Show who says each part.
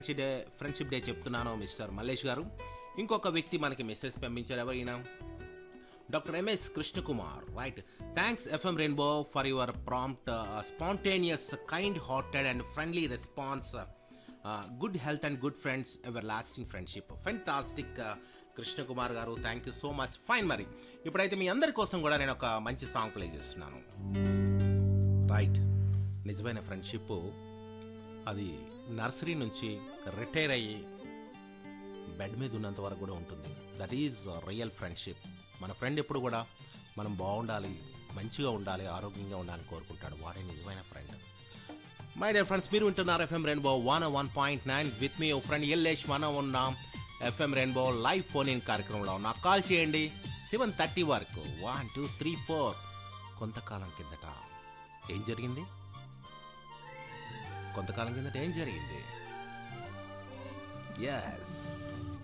Speaker 1: friendship day friendship day చెప్తున్నాను mister Mallesh గారు ఇంకొక వ్యక్తి మనకి మెసేజ్ పంపించారు ఎవరైనా doctor M S Krishnakumar right thanks FM Rainbow for your prompt spontaneous kind hearted and friendly response good health and good friends ever lasting friendship fantastic Krishnakumar గారు thank you so much fine మరి ఇప్పుడైతే మీ అందరి కోసం కూడా నేను ఒక మంచి సాంగ్ ప్లే చేస్తున్నాను రైట్ నిజమైన ఫ్రెండ్షిప్ అది నర్సరీ నుంచి రిటైర్ అయ్యి బెడ్ మీద ఉన్నంత వరకు కూడా ఉంటుంది దట్ ఈజ్ రియల్ ఫ్రెండ్షిప్ మన ఫ్రెండ్ ఎప్పుడు కూడా మనం బాగుండాలి మంచిగా ఉండాలి ఆరోగ్యంగా ఉండాలని కోరుకుంటాడు వాడే నిజమైన ఫ్రెండ్ మై డియర్ ఫ్రెండ్స్ మీరు వింటున్నారు FM Rainbow one one point nine with మీ ఫ్రెండ్ ఎల్లేష్ మనం ఉన్నాం FM Rainbow live phone in కార్యక్రమంలో నాకు కాల్ చేయండి సెవెన్ థర్టీ వరకు వన్ టూ త్రీ ఫోర్ కొంతకాలం కిందట ఏం జరిగింది కొంతకాలం కిందట ఏం జరిగింది ఎస్